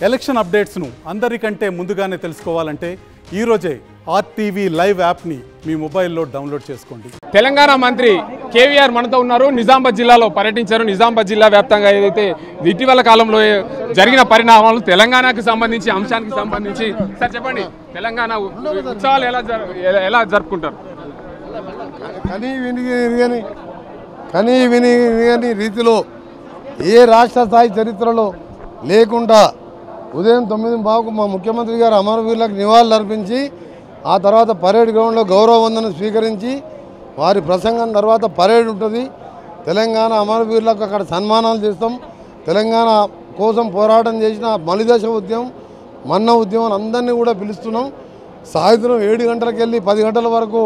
Election అప్డేట్స్ను అందరికంటే ముందుగానే తెలుసుకోవాలంటే ఈరోజే ఆర్టీవీ లైవ్ యాప్ని మీ మొబైల్లో డౌన్లోడ్ చేసుకోండి తెలంగాణ మంత్రి కేవీఆర్ మనతో ఉన్నారు నిజామాబాద్ జిల్లాలో పర్యటించారు నిజామాబాద్ జిల్లా వ్యాప్తంగా ఏదైతే ఇటీవల కాలంలో జరిగిన పరిణామాలు తెలంగాణకు సంబంధించి అంశానికి సంబంధించి సార్ చెప్పండి తెలంగాణ ఉ- ఉత్సవాలు ఎలా జరు- ఎలా- ఎలా జరుపుకుంటారు కని విని విని కని విని విని రీతిలో ఏ రాష్ట్ర స్థాయి చరిత్రలో లేకుండా ఉదయం తొమ్మిది బావుకు మా ముఖ్యమంత్రి గారు అమరవీరులకు నివాళులు అర్పించి ఆ తర్వాత పరేడ్ గ్రౌండ్లో గౌరవ వందనం స్వీకరించి వారి ప్రసంగం తర్వాత పరేడ్ ఉంటుంది తెలంగాణ అమరవీరులకు అక్కడ సన్మానాలు చేస్తాం తెలంగాణ కోసం పోరాటం చేసిన మలిదశ ఉద్యమం మన్న ఉద్యమం అందరినీ కూడా పిలుస్తున్నాం సాయంత్రం ఏడు గంటలకు వెళ్ళి పది గంటల వరకు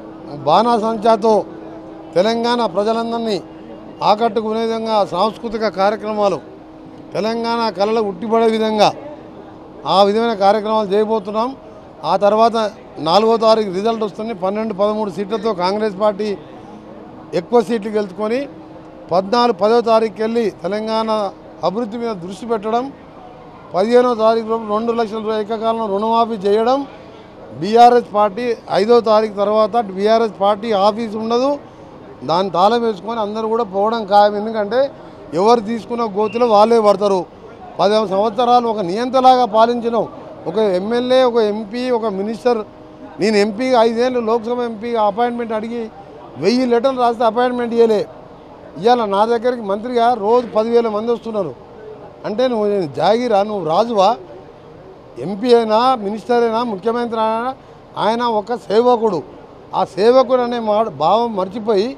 బాణాసంచాతో తెలంగాణ ప్రజలందరినీ ఆకట్టుకునే విధంగా సాంస్కృతిక కార్యక్రమాలు తెలంగాణ కళలు ఉట్టిపడే విధంగా ఆ విధమైన కార్యక్రమాలు చేయబోతున్నాం ఆ తర్వాత నాలుగో తారీఖు రిజల్ట్ వస్తుంది పన్నెండు పదమూడు సీట్లతో కాంగ్రెస్ పార్టీ ఎక్కువ సీట్లు గెలుచుకొని పద్నాలుగు పదో తారీఖుకి వెళ్ళి తెలంగాణ అభివృద్ధి మీద దృష్టి పెట్టడం పదిహేనో తారీఖు లోపు రెండు లక్షల రూపాయల ఏకకాలంలో రుణమాఫీ చేయడం బీఆర్ఎస్ పార్టీ ఐదో తారీఖు తర్వాత బీఆర్ఎస్ పార్టీ ఆఫీస్ ఉండదు దాన్ని తాళం వేసుకొని అందరూ కూడా పోవడం ఖాయం ఎందుకంటే ఎవరు తీసుకున్న గోతిలో వాళ్ళే పడతారు పదిహేను సంవత్సరాలు ఒక నియంతలాగా పాలించినాం ఒక ఎమ్మెల్యే ఒక ఎంపీ ఒక మినిస్టర్ నేను ఎంపీ ఐదేళ్ళు లోక్సభ ఎంపీ అపాయింట్మెంట్ అడిగి వెయ్యి లెటర్లు రాస్తే అపాయింట్మెంట్ ఇవ్వలే ఇవాళ నా దగ్గరికి మంత్రిగా రోజు పదివేల మంది వస్తున్నారు అంటే నువ్వు నేను జాగిరా నువ్వు రాజువా ఎంపీ అయినా మినిస్టర్ అయినా ముఖ్యమంత్రి అయినా ఆయన ఒక సేవకుడు ఆ సేవకుడు అనే మా భావం మర్చిపోయి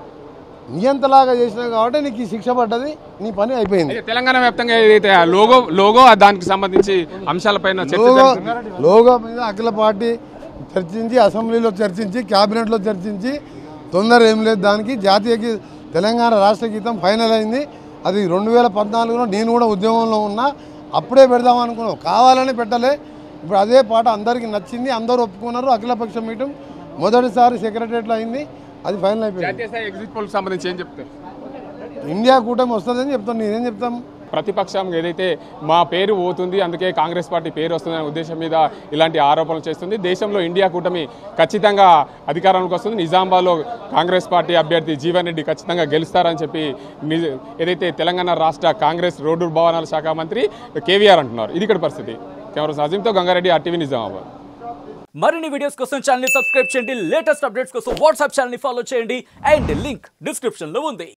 నియంతలాగా చేసినావు కాబట్టి నీకు ఈ శిక్ష పడ్డది నీ పని అయిపోయింది అయితే తెలంగాణ వ్యాప్తంగా ఏదైతే ఆ లోగో లోగో ఆ దానికి సంబంధించి అంశాలపైన చర్చ లోగో జరుగుతుంది. లోగో మీద అఖిల పార్టీ చర్చించి అసెంబ్లీలో చర్చించి క్యాబినెట్లో చర్చించి తొందర ఏం లేదు దానికి జాతీయ గీ తెలంగాణ రాష్ట్ర గీతం ఫైనల్ అయింది అది రెండు వేల పద్నాలుగులో నేను కూడా ఉద్యమంలో ఉన్నా అప్పుడే పెడదాం అనుకున్నాం కావాలని పెట్టలే ఇప్పుడు అదే పాట అందరికీ నచ్చింది అందరూ ఒప్పుకున్నారు అఖిలపక్ష మీటింగ్ మొదటిసారి సెక్రటరియట్లో అయింది అది ఫైనల్ అయిపోయింది జాతీయ స్థాయి ఎగ్జిట్ పోల్ సంబంధించి ఏం చెప్తారు ఇండియా కూటమి వస్తుందని చెప్తాను నేనేం చెప్తాం ప్రతిపక్షం ఏదైతే మా పేరు పోతుంది అందుకే కాంగ్రెస్ పార్టీ పేరు వస్తుందనే ఉద్దేశం మీద ఇలాంటి ఆరోపణలు చేస్తుంది దేశంలో ఇండియా కూటమి ఖచ్చితంగా అధికారంలోకి వస్తుంది నిజామాబాద్లో కాంగ్రెస్ పార్టీ అభ్యర్థి జీవన్ రెడ్డి ఖచ్చితంగా గెలుస్తారని చెప్పి ని- ఏదైతే తెలంగాణ రాష్ట్ర కాంగ్రెస్ రోడ్డు భవనాల శాఖ మంత్రి కేవీఆర్ అంటున్నారు ఇది ఇక్కడ పరిస్థితి కెమెరా సాజింతో గంగారెడ్డి ఆర్టీవీ నిజామాబాద్ మరిన్ని వీడియోస్ కోసం ఛానల్ సబ్స్క్రైబ్ చేయండి లేటెస్ట్ అప్డేట్స్ కోసం వాట్సాప్ ఛానల్ ఫాలో చేయండి అండ్ లింక్ డిస్క్రిప్షన్ లో ఉంది